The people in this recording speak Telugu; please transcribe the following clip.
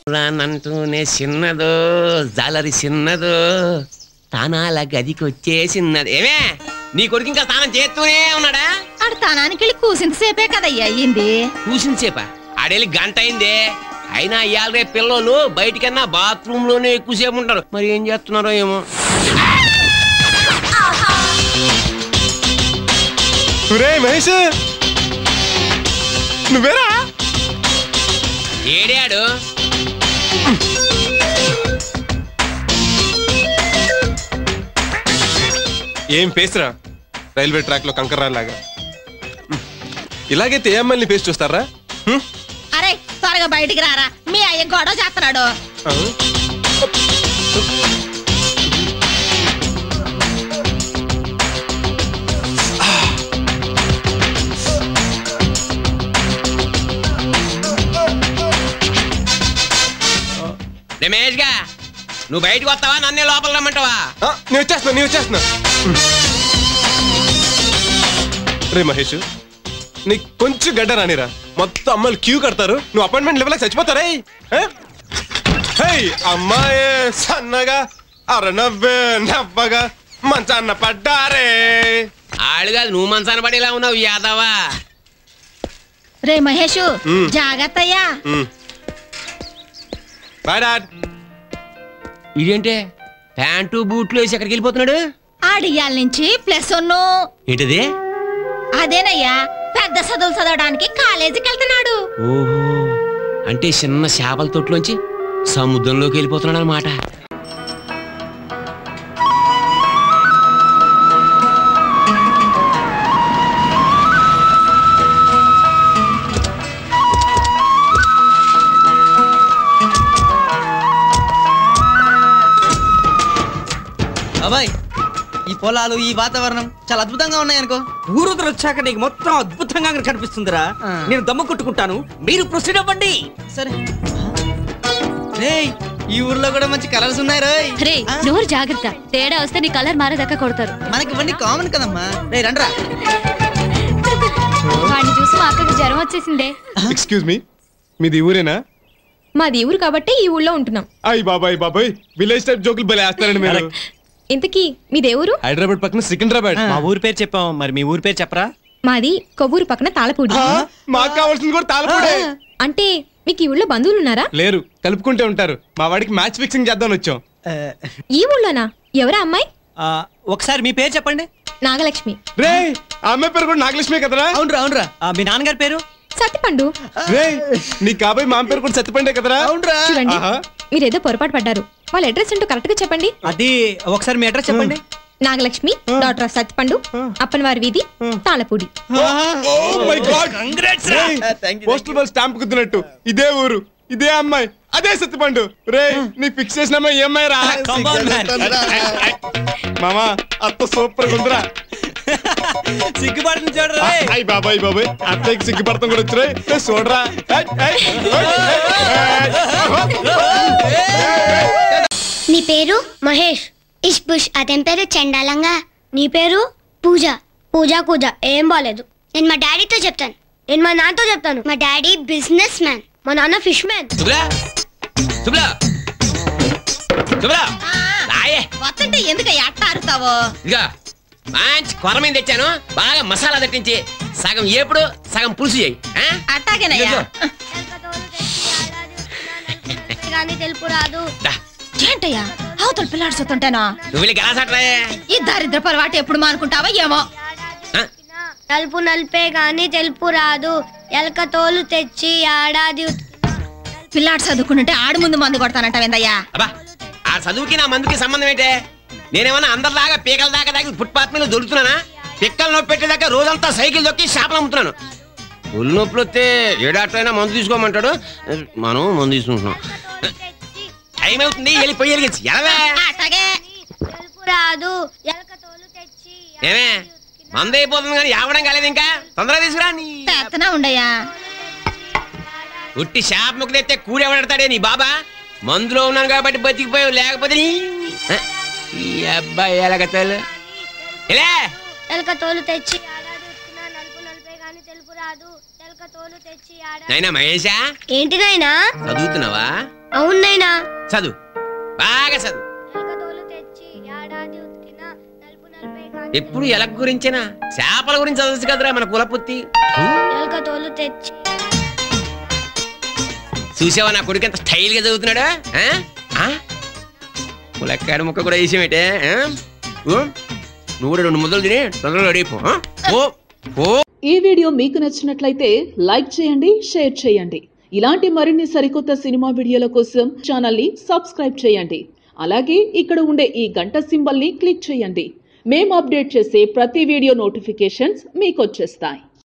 రానంటూనే చిన్నదో జాలరి చిన్నదో తానాల గదికి వచ్చేసిన్నది ఏమే నీ కొడుకు ఇంకా స్నానం చేస్తూనే ఉన్నాడా ఆడు తానానికి వెళ్ళి కూసింతసేపే కదయ్యా అయ్యింది కూసిన సేప ఆడేళ్ళి గంట అయిందే అయినా ఇవాళ రేపు పిల్లలు బయటికన్నా బాత్రూమ్ లోనే ఎక్కువసేపు ఉంటారు మరి ఏం చేస్తున్నారో ఏమో రే మహేష్ నువ్వేరా ఏడాడు ఏం పేసురా రైల్వే ట్రాక్ లో కంకర్రాలాగా ఇలాగైతే ఏఎంఎల్ని పేస్ట్ చూస్తారా హ్మ్? అరే త్వరగా బయటికి రారా మీ అయ్య గొడవ చేస్తున్నాడు ఆ? రమేష్ గా నువ్వు బయటకు వస్తావా నన్నే లోపల రమ్మంటావా ఆ, నేను వచ్చేస్తున్నా నేను వచ్చేస్తున్నా రే మహేష్ నీకు కొంచెం గడ్డ రానిరా మొత్తం అమ్మాయిలు క్యూ కడతారు నువ్వు అపాయింట్మెంట్ లెవెల్ చచ్చిపోతారే ఆ? హే అమ్మాయే సన్నగా అర నవ్వే నవ్వగా మంచాన్న పడ్డారే ఆడు కాదు నువ్వు మనసాన పడేలా ఉన్నావు యాదవా రే మహేష్ ఉమ్. జాగ్రత్త అయ్యా బాయ్ డాడ్ ఇదేంటే ప్యాంటు బూట్లు వేసి ఎక్కడికి వెళ్ళిపోతున్నాడు ఆడియాల నుంచి ప్లస్ ఉన్ను ఏంటిది అదేనయ్యా పెద్ద చదువులు చదవడానికి కాలేజీకి వెళ్తున్నాడు ఓహో అంటే చిన్న చేపల తొట్టులోంచి సముద్రంలోకి వెళ్ళిపోతున్నాడు అనమాట అబ్బాయి ఈ పొలాలు ఈ వాతావరణం చాలా అద్భుతంగా ఉన్నాయి అనుకో ఊరుదరు వచ్చాక నీకు మొత్తం అద్భుతంగా కనిపిస్తుందిరా ఆ. నేను దమ్ము కొట్టుకుంటాను మీరు ప్రొసీడ్ అవ్వండి సరే రేయ్ ఈ ఊర్లో కూడా మంచి కలర్స్ ఉన్నాయి రోయ్ రే నోరు జాగ్రత్త తేడా వస్తే నీ కలర్ మారేదాకా కొడతారు మనకి ఇవన్నీ కామన్ కదమ్మా రే రండ్రా వాడిని చూసి మా అక్కకి జ్వరం వచ్చేసిందే ఎక్స్క్యూజ్ మీ మీది ఊరేనా మాది ఊరు కాబట్టి ఈ ఊళ్ళో ఉంటున్నాం అయ్ బాబాయ్ బాబాయ్ విలేజ్ టైప్ జోకులు భలే వేస్తారండి మీరు ఇంతకీ మీదే ఊరు హైదరాబాద్ పక్కన సికింద్రాబాద్ మా ఊరి పేరు చెప్పాం మరి మీ ఊరి పేరు చెప్పరా మాది కొవ్వూరు పక్కన తాళపూడి ఆ, మాకు కావాల్సింది కూడా తాళపూడే అంటే మీకు ఈ ఊళ్ళో బంధువులు ఉన్నారా లేరు కలుపుకుంటే ఉంటారు మా వాడికి మ్యాచ్ ఫిక్సింగ్ చేద్దాం వచ్చాం ఈ ఊళ్ళోనా ఎవరా అమ్మాయి ఆ, ఒకసారి మీ పేరు చెప్పండి నాగలక్ష్మి రే ఆ అమ్మాయి పేరు కూడా నాగలక్ష్మి కదరా అవునరా అవునరా ఆ, మీ నాన్నగారి పేరు సత్తిపండు రే నీ కాబోయే మామ పేరు కూడా సత్తిపండే కదరా అవునరా చూడండి ఆహా. మీరేదో పొరపాటు పడ్డారు వాళ్ళ అడ్రస్ ఏంటో కరెక్ట్ గా చెప్పండి అది ఒకసారి మీ అడ్రస్ చెప్పండి నాగలక్ష్మి డాక్టర్ ఆఫ్ సత్తిపండు అప్పనవారి వీధి Talapudi my god thank you postal ball stamp కుద్దినట్టు ఇదే ఊరు ఇదే అమ్మాయి అదే సత్తిపండు రే నీ ఫిక్స్ చేసిన అమ్మాయి ఈ అమ్మాయి రా Come on, man. మామా అత్త సూపర్ ఉందిరా సిగ్గుపడుతుంది చూడరా రేయ్. అయ్ బాబాయ్ బాబాయ్ అత్తయ్యకి సిగ్గుపడతాం కూడా వచ్చినాయి ఏ, చూడరా ఏయ్, ఏయ్, ఏయ్, ఏయ్. నీ పేరు మహేష్ ఇష్ బుష్ అతని పేరు చండాలంగా నీ పేరు పూజ పూజ కూజ ఏం బాలేదు నేను మా డాడీతో చెప్తాను నేను మా నాన్నతో చెప్తాను మా డాడీ బిజినెస్ మ్యాన్ మా నాన్న ఫిష్ మ్యాన్ శుభ్రా శుభ్రా శుభ్రా రాయే వస్తుంటే ఎందుకయ్యా అట్ట అరుతావు ఇదిగా మంచి కొరమైన తెచ్చాను బాగా మసాలా దట్టించి సగం ఏపుడు సగం పులుసు చేయి ఆ? అట్టాగేనయ్యా ఇదిగో. కానీ తెలుపు రాదు దా, ఏంటయ్యా అవతల పిల్లాడు చూస్తుంటేనా నువ్వు వెళ్ళి గలాసట్రాయే ఈ దరిద్ర పొరపాటు ఎప్పుడు మానుకుంటావో ఏమో నలుపు నలిపే గాని తెలుపు రాదు ఎలక తోలు తెచ్చి ఏడాది ఉతికినా పిల్లాడు చదువుకుంటుంటే ఆడు ముందు మందు కొడతానంటావేందయ్యా అబ్బా ఆ చదువుకి నా మందుకి సంబంధం ఏంటే నేనేమన్నా అందరిలాగా పీకల దాకా దాకా ఫుట్పాత్ మీద దొరుకుతున్నానా పిక్కలు నొప్పి పెట్టేదాకా రోజంతా సైకిల్ దొక్కి షాపులు అమ్ముతున్నాను ఒళ్ళు నొప్పులు వస్తే ఏ డాక్టర్ అయినా మందు తీసుకోమంటాడు మనం మందు తీసుకుంటున్నాం టైం అవుతుంది వెళ్ళిపోయి వెలిగించి ఎలవే అట్టాగే తెలుపు రాదు ఎలక తోలు తెచ్చి ఏమే మందు అయిపోతుంది కానీ ఆవడం కాలేదు ఇంకా తొందరగా తీసుకురా నీ తెత్తనా ఉండయ్యా ఉట్టి షాప్ ముక్కు తెస్తే కూడెవడతాడే నీ బాబా మందులో ఉన్నాను కాబట్టి బతికిపోయావు లేకపోతే నీ ఆ, ఈ అబ్బాయి ఎలాగతాలు ఇలా ఎలక తోలు తెచ్చి ఏడాది ఉతికినా నలుపు నలిపే గాని తెలుపు రాదు ఎలక నైనా మహేషా ఏంటి నాయనా చదువుతున్నావా అవును నాయనా చదువు బాగా చదువు ఎప్పుడు ఎలక గురించేనా చేపల గురించి చదవచ్చు కదరా మన కులపుత్తి ఎలక తోలు తెచ్చి చూసావా నా కొడుకు ఎంత స్టైల్ గా చదువుతున్నాడా ఆ? ఆ? ములక్కాడ ముక్క కూడా వేసామేటే ఆ? ఓ? నువ్వు కూడా రెండు ముద్దలు తిని తొందరగా రెడీ ఓ ఓ ఈ వీడియో మీకు నచ్చినట్లయితే లైక్ చేయండి షేర్ చేయండి ఇలాంటి మరిన్ని సరికొత్త సినిమా వీడియోల కోసం ఛానల్ని సబ్స్క్రైబ్ చేయండి అలాగే ఇక్కడ ఉండే ఈ గంట సింబల్ని క్లిక్ చేయండి మేము అప్డేట్ చేసే ప్రతి వీడియో నోటిఫికేషన్స్ మీకు వచ్చేస్తాయి